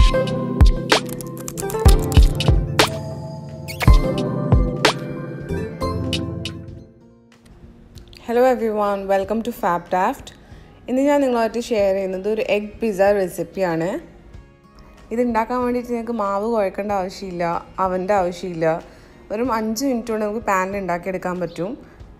hello everyone welcome to Fab Taft ഇന്ന് ഞാൻ നിങ്ങളുമായിട്ട് ഷെയർ ചെയ്യുന്നത് ഒരു എഗ് പിസ്സ റെസിപ്പിയാണ് ഇത് ഉണ്ടാക്കാൻ വേണ്ടിയിട്ട് നിങ്ങൾക്ക് മാവ് കുഴക്കേണ്ട ആവശ്യമില്ല അവൻ്റെ ആവശ്യമില്ല വെറും അഞ്ച് മിനിറ്റ് കൊണ്ട് നമുക്ക് പാനിൽ ഉണ്ടാക്കിയെടുക്കാൻ പറ്റും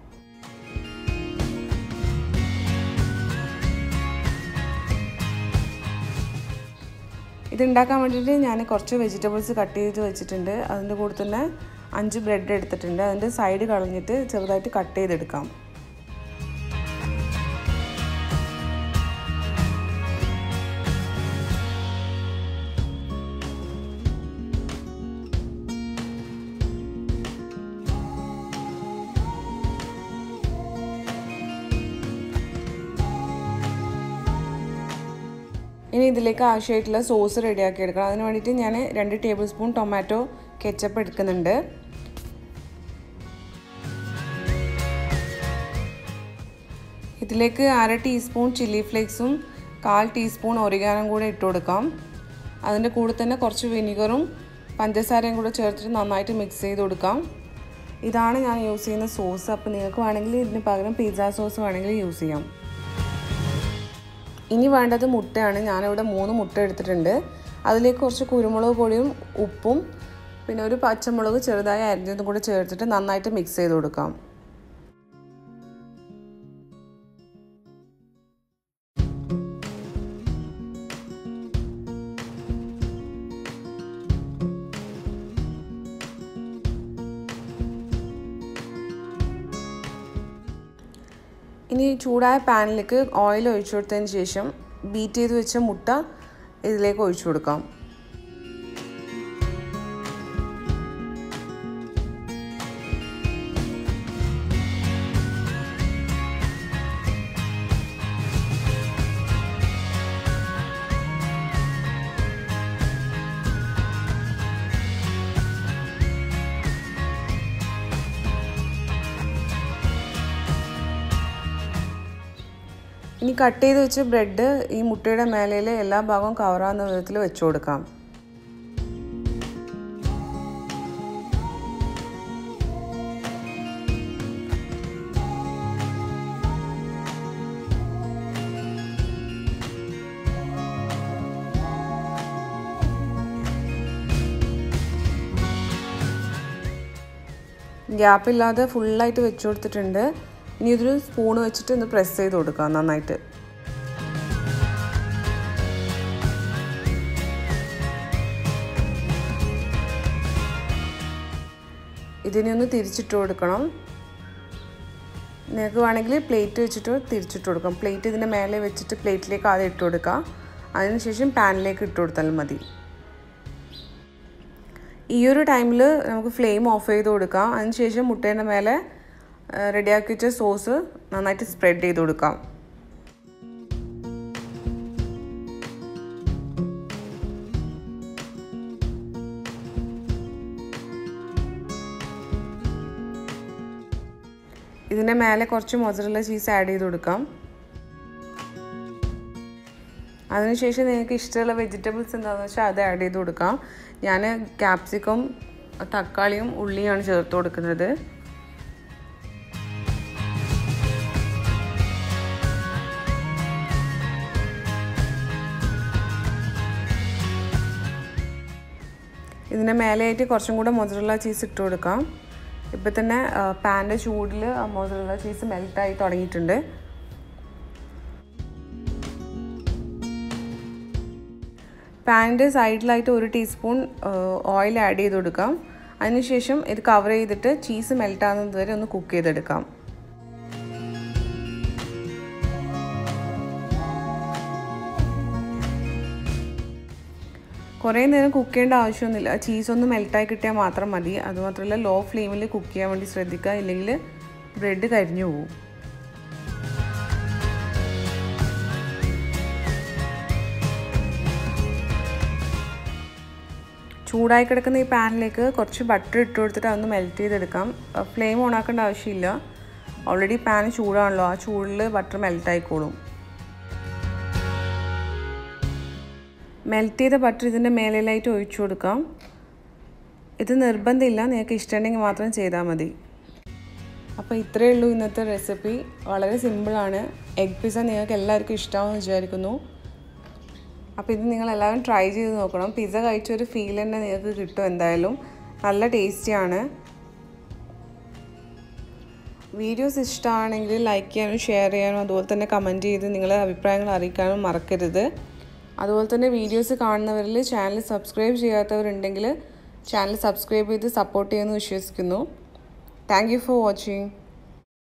ഇത് ഉണ്ടാക്കാൻ വേണ്ടിയിട്ട് ഞാൻ കുറച്ച് വെജിറ്റബിൾസ് കട്ട് ചെയ്ത് വെച്ചിട്ടുണ്ട് അതിൻ്റെ കൂടെ തന്നെ അഞ്ച് ബ്രെഡ് എടുത്തിട്ടുണ്ട് അതിൻ്റെ സൈഡ് കളഞ്ഞിട്ട് ചെറുതായിട്ട് കട്ട് ചെയ്തെടുക്കാം ഇനി ഇതിലേക്ക് ആവശ്യമായിട്ടുള്ള സോസ് റെഡിയാക്കി എടുക്കണം അതിന് വേണ്ടിയിട്ട് ഞാൻ രണ്ട് ടേബിൾ സ്പൂൺ ടൊമാറ്റോ കെച്ചപ്പ് എടുക്കുന്നുണ്ട് ഇതിലേക്ക് അര ടീസ്പൂൺ ചില്ലി ഫ്ലേക്സും കാൽ ടീസ്പൂൺ ഒരിഗാനും കൂടെ ഇട്ട് കൊടുക്കാം അതിൻ്റെ കൂടെ തന്നെ കുറച്ച് വിനിഗറും പഞ്ചസാരയും കൂടെ ചേർത്തിട്ട് നന്നായിട്ട് മിക്സ് ചെയ്ത് കൊടുക്കാം ഇതാണ് ഞാൻ യൂസ് ചെയ്യുന്ന സോസ് അപ്പോൾ നിങ്ങൾക്ക് വേണമെങ്കിൽ ഇതിന് പകരം പിസ്സ സോസ് വേണമെങ്കിൽ യൂസ് ചെയ്യാം ഇനി വേണ്ടത് മുട്ടയാണ് ഞാനിവിടെ മൂന്ന് മുട്ട എടുത്തിട്ടുണ്ട് അതിലേക്ക് കുറച്ച് കുരുമുളക് പൊടിയും ഉപ്പും പിന്നെ ഒരു പച്ചമുളക് ചെറുതായി അരിഞ്ഞതും കൂടെ ചേർത്തിട്ട് നന്നായിട്ട് മിക്സ് ചെയ്ത് കൊടുക്കാം ഇനി ചൂടായ പാനിലേക്ക് ഓയിൽ ഒഴിച്ചു കൊടുത്തതിന് ശേഷം ബീറ്റ് ചെയ്ത് വെച്ച മുട്ട ഇതിലേക്ക് ഒഴിച്ചു കൊടുക്കാം ഇനി കട്ട് ചെയ്ത് വെച്ച ബ്രെഡ് ഈ മുട്ടയുടെ മേലയിൽ എല്ലാ ഭാഗവും കവറാവുന്ന വിധത്തിൽ വെച്ചു കൊടുക്കാം ഗ്യാപ്പില്ലാതെ ഫുള്ളായിട്ട് വെച്ചു കൊടുത്തിട്ടുണ്ട് ഇനി ഇതൊരു സ്പൂൺ വെച്ചിട്ട് ഒന്ന് പ്രസ് ചെയ്ത് കൊടുക്കാം നന്നായിട്ട് ഇതിനെ ഒന്ന് തിരിച്ചിട്ട് കൊടുക്കണം നിങ്ങൾക്ക് വേണമെങ്കിൽ പ്ലേറ്റ് വെച്ചിട്ട് തിരിച്ചിട്ട് കൊടുക്കാം പ്ലേറ്റ് ഇതിൻ്റെ മേലെ വെച്ചിട്ട് പ്ലേറ്റിലേക്ക് ആദ്യം ഇട്ട് കൊടുക്കാം അതിനുശേഷം പാനിലേക്ക് ഇട്ട് കൊടുത്താൽ മതി ഈ ഒരു ടൈമിൽ നമുക്ക് ഫ്ലെയിം ഓഫ് ചെയ്ത് കൊടുക്കാം അതിനുശേഷം മുട്ടേൻ്റെ മേലെ റെഡിയാക്കി വെച്ച സോസ് നന്നായിട്ട് സ്പ്രെഡ് ചെയ്ത് കൊടുക്കാം ഇതിൻ്റെ മേലെ കുറച്ച് മൊസറല്ല ചീസ് ആഡ് ചെയ്ത് കൊടുക്കാം അതിനുശേഷം നിങ്ങൾക്ക് ഇഷ്ടമുള്ള വെജിറ്റബിൾസ് എന്താണെന്ന് വെച്ചാൽ അത് ആഡ് ചെയ്ത് കൊടുക്കാം ഞാൻ ക്യാപ്സിക്കം തക്കാളിയും ഉള്ളിയാണ് ചേർത്ത് കൊടുക്കുന്നത് ഇതിൻ്റെ മേലെയായിട്ട് കുറച്ചും കൂടെ മൊസറല്ല ചീസ് ഇട്ട് കൊടുക്കാം ഇപ്പം തന്നെ പാൻ്റെ ചൂടിൽ മൊസറല്ല ചീസ് മെൽറ്റായി തുടങ്ങിയിട്ടുണ്ട് പാനിൻ്റെ സൈഡിലായിട്ട് ഒരു ടീസ്പൂൺ ഓയിൽ ആഡ് ചെയ്ത് കൊടുക്കാം അതിനുശേഷം ഇത് കവർ ചെയ്തിട്ട് ചീസ് മെൽറ്റ് ആകുന്നത് വരെ ഒന്ന് കുക്ക് ചെയ്തെടുക്കാം കുറേ നേരം കുക്ക് ചെയ്യേണ്ട ആവശ്യമൊന്നുമില്ല ചീസ് ഒന്ന് മെൽറ്റായി കിട്ടിയാൽ മാത്രം മതി അതുമാത്രമല്ല ലോ ഫ്ലെയിമിൽ കുക്ക് ചെയ്യാൻ വേണ്ടി ശ്രദ്ധിക്കുക ഇല്ലെങ്കിൽ ബ്രെഡ് കരിഞ്ഞു പോകും ചൂടായി കിടക്കുന്ന ഈ പാനിലേക്ക് കുറച്ച് ബട്ടർ ഇട്ട് കൊടുത്തിട്ട് അതൊന്ന് മെൽറ്റ് ചെയ്തെടുക്കാം ഫ്ലെയിം ഓൺ ആക്കേണ്ട ആവശ്യമില്ല ഓൾറെഡി പാൻ ചൂടാണല്ലോ ആ ചൂടിൽ ബട്ടർ മെൽറ്റ് ആയിക്കോളും മെൽറ്റ് ചെയ്ത ബട്ടർ ഇതിൻ്റെ മേലിലായിട്ട് ഒഴിച്ചു കൊടുക്കാം ഇത് നിർബന്ധമില്ല നിങ്ങൾക്ക് ഇഷ്ടമുണ്ടെങ്കിൽ മാത്രം ചെയ്താൽ മതി അപ്പോൾ ഇത്രയേ ഉള്ളൂ ഇന്നത്തെ റെസിപ്പി വളരെ സിമ്പിളാണ് എഗ് പിസ്സ നിങ്ങൾക്ക് എല്ലാവർക്കും ഇഷ്ടമാണെന്ന് വിചാരിക്കുന്നു അപ്പോൾ ഇത് നിങ്ങൾ എല്ലാവരും ട്രൈ ചെയ്ത് നോക്കണം പിസ്സ കഴിച്ചൊരു ഫീൽ തന്നെ നിങ്ങൾക്ക് കിട്ടും എന്തായാലും നല്ല ടേസ്റ്റിയാണ് വീഡിയോസ് ഇഷ്ടമാണെങ്കിൽ ലൈക്ക് ചെയ്യാനും ഷെയർ ചെയ്യാനും അതുപോലെ തന്നെ കമൻറ്റ് ചെയ്ത് നിങ്ങളെ അഭിപ്രായങ്ങൾ അറിയിക്കാനും മറക്കരുത് അതുപോലെ തന്നെ വീഡിയോസ് കാണുന്നവരിൽ ചാനൽ സബ്സ്ക്രൈബ് ചെയ്യാത്തവരുണ്ടെങ്കിൽ ചാനൽ സബ്സ്ക്രൈബ് ചെയ്ത് സപ്പോർട്ട് ചെയ്യുമെന്ന് വിശ്വസിക്കുന്നു താങ്ക് യു ഫോർ വാച്ചിങ്